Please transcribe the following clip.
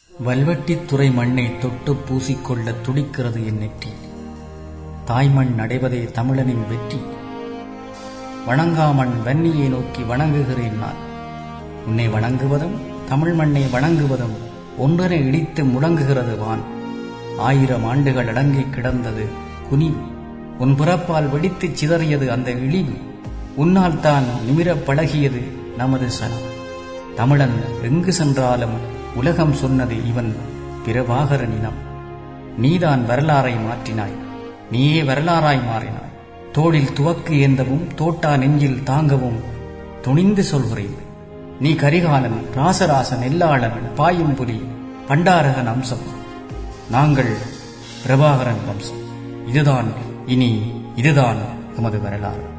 வல்வெட்டித்துறை மண்ணை தொட்டு பூசிக்கொள்ள துடிக்கிறது என் நெற்றி தாய்மண் அடைவதே தமிழனின் வெற்றி வணங்காமண் வன்னியை நோக்கி வணங்குகிறேன் நான் உன்னை வணங்குவதும் தமிழ் மண்ணை வணங்குவதும் ஒன்றென இடித்து முழங்குகிறது வான் ஆயிரம் ஆண்டுகள் அடங்கி கிடந்தது குனிவு உன் பிறப்பால் வெடித்துச் சிதறியது அந்த இழிவு உன்னால் தான் நிமிரப் பழகியது நமது சனம் தமிழன் எங்கு சென்றாலும் உலகம் சொன்னது இவன் பிரபாகர நினம் நீதான் வரலாறை மாற்றினாய் நீயே வரலாறாய் மாறினாய் தோளில் துவக்கு ஏந்தவும் தோட்டா நெஞ்சில் தாங்கவும் துணிந்து சொல்கிறேன் நீ கரிகாலன் ராசராசன் எல்லாளன் பாயும் புலி பண்டாரகன் அம்சம் நாங்கள் பிரபாகரன் வம்சம் இதுதான் இனி இதுதான் எமது வரலாறு